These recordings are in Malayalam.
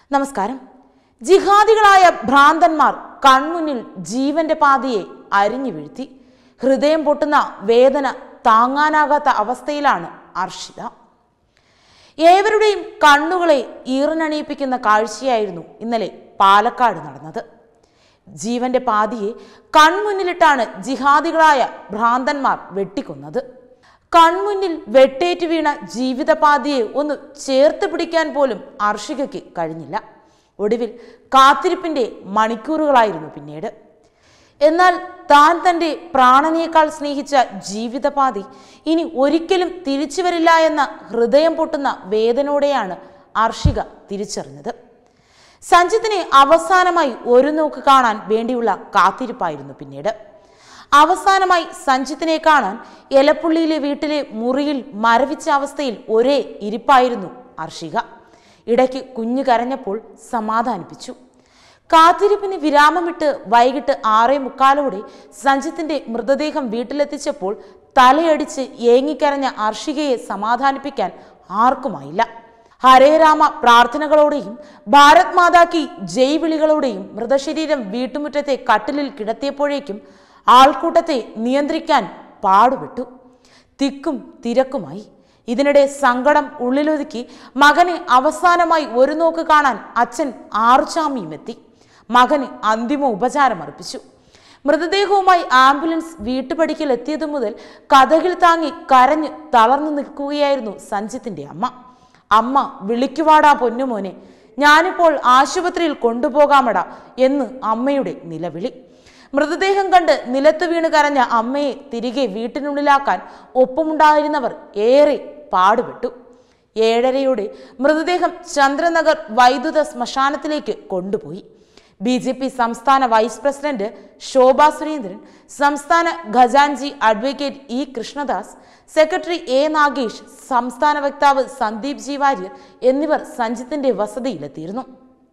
നമസ്കാരം ജിഹാദികളായ ഭ്രാന്തന്മാർ കൺമുന്നിൽ ജീവന്റെ പാതയെ അരിഞ്ഞു വീഴ്ത്തി ഹൃദയം പൊട്ടുന്ന വേദന താങ്ങാനാകാത്ത അവസ്ഥയിലാണ് അർഷിത ഏവരുടെയും കണ്ണുകളെ ഈറനണിയിപ്പിക്കുന്ന കാഴ്ചയായിരുന്നു ഇന്നലെ പാലക്കാട് നടന്നത് ജീവന്റെ പാതിയെ കൺമുന്നിലിട്ടാണ് ജിഹാദികളായ ഭ്രാന്തന്മാർ വെട്ടിക്കൊന്നത് കൺമുന്നിൽ വെട്ടേറ്റ് വീണ ജീവിതപാതിയെ ഒന്ന് ചേർത്ത് പിടിക്കാൻ പോലും അർഷികയ്ക്ക് കഴിഞ്ഞില്ല ഒടുവിൽ കാത്തിരിപ്പിന്റെ മണിക്കൂറുകളായിരുന്നു പിന്നീട് എന്നാൽ താൻ തൻ്റെ പ്രാണനേക്കാൾ സ്നേഹിച്ച ജീവിതപാതി ഇനി ഒരിക്കലും തിരിച്ചു വരില്ല എന്ന ഹൃദയം പൊട്ടുന്ന വേദനയോടെയാണ് അർഷിക തിരിച്ചറിഞ്ഞത് സഞ്ജിത്തിനെ അവസാനമായി ഒരു നോക്ക് കാണാൻ വേണ്ടിയുള്ള കാത്തിരിപ്പായിരുന്നു പിന്നീട് അവസാനമായി സഞ്ജിത്തിനെ കാണാൻ എലപ്പുള്ളിയിലെ വീട്ടിലെ മുറിയിൽ മരവിച്ച അവസ്ഥയിൽ ഒരേ ഇരിപ്പായിരുന്നു അർഷിക ഇടയ്ക്ക് കുഞ്ഞു കരഞ്ഞപ്പോൾ സമാധാനിപ്പിച്ചു കാത്തിരിപ്പിന് വിരാമമിട്ട് വൈകിട്ട് ആറേ മുക്കാലോടെ സഞ്ജിത്തിന്റെ മൃതദേഹം വീട്ടിലെത്തിച്ചപ്പോൾ തലയടിച്ച് ഏങ്ങിക്കരഞ്ഞ അർഷികയെ സമാധാനിപ്പിക്കാൻ ആർക്കുമായില്ല ഹരേ രാമ പ്രാർത്ഥനകളോടെയും ഭാരത് മാതാക്കി ജയ് വിളികളോടെയും മൃതശരീരം വീട്ടുമുറ്റത്തെ കട്ടിലിൽ കിടത്തിയപ്പോഴേക്കും ആൾക്കൂട്ടത്തെ നിയന്ത്രിക്കാൻ പാടുപെട്ടു തിക്കും തിരക്കുമായി ഇതിനിടെ സങ്കടം ഉള്ളിലൊതുക്കി മകനെ അവസാനമായി ഒരു നോക്ക് കാണാൻ അച്ഛൻ ആറുചാമിയും എത്തി മകന് അന്തിമ ഉപചാരം അർപ്പിച്ചു മൃതദേഹവുമായി ആംബുലൻസ് വീട്ടുപടിക്കൽ എത്തിയതു മുതൽ കഥകിൽ താങ്ങി കരഞ്ഞ് തളർന്നു നിൽക്കുകയായിരുന്നു സഞ്ജിത്തിന്റെ അമ്മ അമ്മ വിളിക്കുവാടാ പൊന്നുമോനെ ഞാനിപ്പോൾ ആശുപത്രിയിൽ കൊണ്ടുപോകാമടാ എന്ന് അമ്മയുടെ നിലവിളി മൃതദേഹം കണ്ട് നിലത്ത് വീണ് കരഞ്ഞ അമ്മയെ തിരികെ വീട്ടിനുള്ളിലാക്കാൻ ഒപ്പമുണ്ടായിരുന്നവർ ഏറെ പാടുപെട്ടു ഏഴരയോടെ മൃതദേഹം ചന്ദ്രനഗർ വൈദ്യുത ശ്മശാനത്തിലേക്ക് കൊണ്ടുപോയി ബി ജെ പി സംസ്ഥാന വൈസ് പ്രസിഡന്റ് ശോഭാ സുരേന്ദ്രൻ സംസ്ഥാന ഖജാൻജി advocate E Krishnadas secretary A Nagesh സംസ്ഥാന വക്താവ് സന്ദീപ് ജി വാര്യർ എന്നിവർ സഞ്ജിത്തിന്റെ വസതിയിലെത്തിയിരുന്നു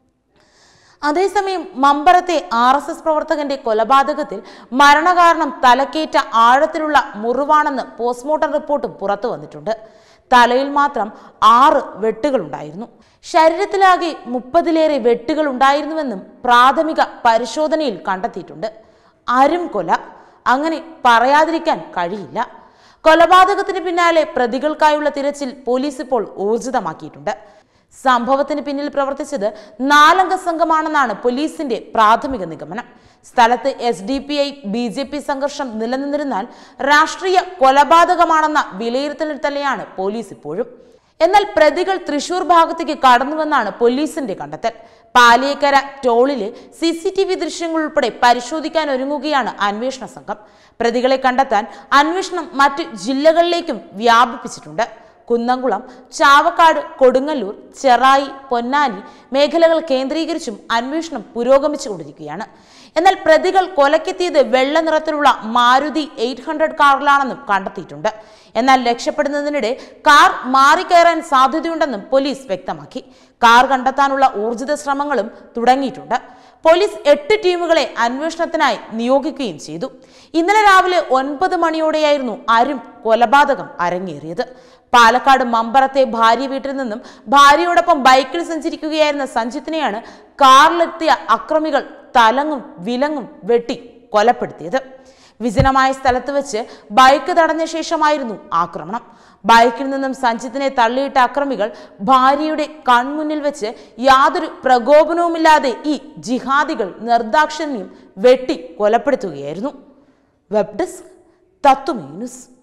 അതേസമയം മമ്പറത്തെ ആർ എസ് എസ് പ്രവർത്തകന്റെ കൊലപാതകത്തിൽ മരണകാരണം തലക്കേറ്റ ആഴത്തിലുള്ള മുറിവാണെന്ന് പോസ്റ്റ്മോർട്ടം റിപ്പോർട്ടും പുറത്തു വന്നിട്ടുണ്ട് തലയിൽ മാത്രം ആറ് വെട്ടുകളുണ്ടായിരുന്നു ശരീരത്തിലാകെ മുപ്പതിലേറെ വെട്ടുകൾ ഉണ്ടായിരുന്നുവെന്നും പ്രാഥമിക പരിശോധനയിൽ കണ്ടെത്തിയിട്ടുണ്ട് അരും കൊല അങ്ങനെ പറയാതിരിക്കാൻ കഴിയില്ല കൊലപാതകത്തിന് പിന്നാലെ പ്രതികൾക്കായുള്ള തിരച്ചിൽ പോലീസ് ഇപ്പോൾ ഊർജിതമാക്കിയിട്ടുണ്ട് സംഭവത്തിന് പിന്നിൽ പ്രവർത്തിച്ചത് നാലംഗ സംഘമാണെന്നാണ് പോലീസിന്റെ പ്രാഥമിക നിഗമനം സ്ഥലത്ത് S D P I B J P സംഘർഷം നിലനിന്നിരുന്നാൽ രാഷ്ട്രീയ കൊലപാതകമാണെന്ന വിലയിരുത്തലിൽ തന്നെയാണ് പോലീസ് ഇപ്പോഴും എന്നാൽ പ്രതികൾ തൃശൂർ ഭാഗത്തേക്ക് കടന്നുവെന്നാണ് പോലീസിന്റെ കണ്ടെത്തൽ പാലിയേക്കര ടോളിലെ സി സി ടി വി ദൃശ്യങ്ങൾ ഉൾപ്പെടെ പരിശോധിക്കാൻ ഒരുങ്ങുകയാണ് അന്വേഷണ സംഘം പ്രതികളെ കണ്ടെത്താൻ അന്വേഷണം മറ്റ് ജില്ലകളിലേക്കും വ്യാപിപ്പിച്ചിട്ടുണ്ട് കുന്നംകുളം ചാവക്കാട് കൊടുങ്ങല്ലൂർ ചെറായി പൊന്നാനി മേഖലകൾ കേന്ദ്രീകരിച്ചും അന്വേഷണം പുരോഗമിച്ചുകൊണ്ടിരിക്കുകയാണ് എന്നാൽ പ്രതികൾ കൊലക്കെത്തിയത് വെള്ള നിറത്തിലുള്ള മാരുതി എയ്റ്റ് ഹൺഡ്രഡ് കാറിലാണെന്നും കണ്ടെത്തിയിട്ടുണ്ട് എന്നാൽ രക്ഷപ്പെടുന്നതിനിടെ കാർ മാറിക്കയറാൻ സാധ്യതയുണ്ടെന്നും പോലീസ് വ്യക്തമാക്കി കാർ കണ്ടെത്താനുള്ള ഊർജിത ശ്രമങ്ങളും തുടങ്ങിയിട്ടുണ്ട് പോലീസ് എട്ട് ടീമുകളെ അന്വേഷണത്തിനായി നിയോഗിക്കുകയും ചെയ്തു ഇന്നലെ രാവിലെ ഒൻപത് മണിയോടെയായിരുന്നു അരും കൊലപാതകം അരങ്ങേറിയത് പാലക്കാട് മമ്പറത്തെ ഭാര്യ വീട്ടിൽ നിന്നും ഭാര്യയോടൊപ്പം ബൈക്കിൽ സഞ്ചരിക്കുകയായിരുന്ന സഞ്ജിത്തിനെയാണ് കാറിലെത്തിയ അക്രമികൾ തലങ്ങും വിലങ്ങും വെട്ടി കൊലപ്പെടുത്തിയത് വിജനമായ സ്ഥലത്ത് വെച്ച് ബൈക്ക് തടഞ്ഞ ശേഷമായിരുന്നു ആക്രമണം ബൈക്കിൽ നിന്നും സഞ്ജിത്തിനെ തള്ളിയിട്ട അക്രമികൾ ഭാര്യയുടെ കൺമുന്നിൽ വെച്ച് യാതൊരു പ്രകോപനവുമില്ലാതെ ഈ ജിഹാദികൾ നിർദാക്ഷിണ്യം വെട്ടി കൊലപ്പെടുത്തുകയായിരുന്നു വെബ് ഡെസ്ക് തത്വമേ ന്യൂസ്